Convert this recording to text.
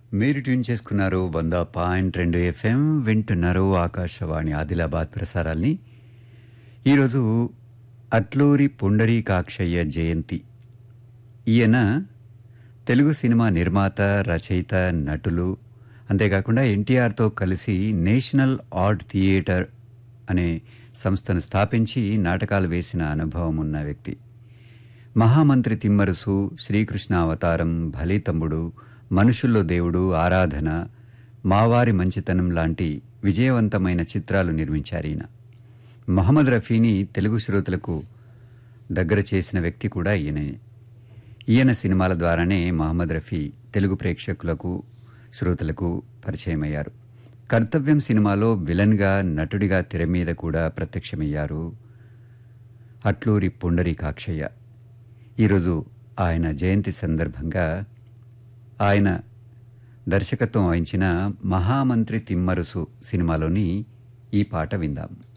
మీరు ట్యూన్ చేసుకున్నారు వంద పాయింట్ రెండు ఎఫ్ఎం వింటున్నారు ఆకాశవాణి ఆదిలాబాద్ ప్రసారాల్ని ఈరోజు అట్లూరి పుండరీకాక్షయ్య జయంతి ఈయన తెలుగు సినిమా నిర్మాత రచయిత నటులు అంతేకాకుండా ఎన్టీఆర్తో కలిసి నేషనల్ ఆర్ట్ థియేటర్ అనే సంస్థను స్థాపించి నాటకాలు వేసిన అనుభవం ఉన్న వ్యక్తి మహామంత్రి తిమ్మరుసు శ్రీకృష్ణ అవతారం భలితమ్ముడు మనుషుల్లో దేవుడు ఆరాధన మావారి మంచితనం లాంటి విజయవంతమైన చిత్రాలు నిర్మించారు ఈయన మహమ్మద్ రఫీని తెలుగు శ్రోతలకు దగ్గర చేసిన వ్యక్తి కూడా ఈయనే ఈయన సినిమాల ద్వారానే మహమ్మద్ రఫీ తెలుగు ప్రేక్షకులకు శ్రోతలకు పరిచయమయ్యారు కర్తవ్యం సినిమాలో విలన్గా నటుడిగా తెర మీద కూడా ప్రత్యక్షమయ్యారు అట్లూరి పుండరీకాక్షయ్య ఈరోజు ఆయన జయంతి సందర్భంగా ఆయన దర్శకత్వం వహించిన మహామంత్రి తిమ్మరుసు సినిమాలోని ఈ పాట విందాం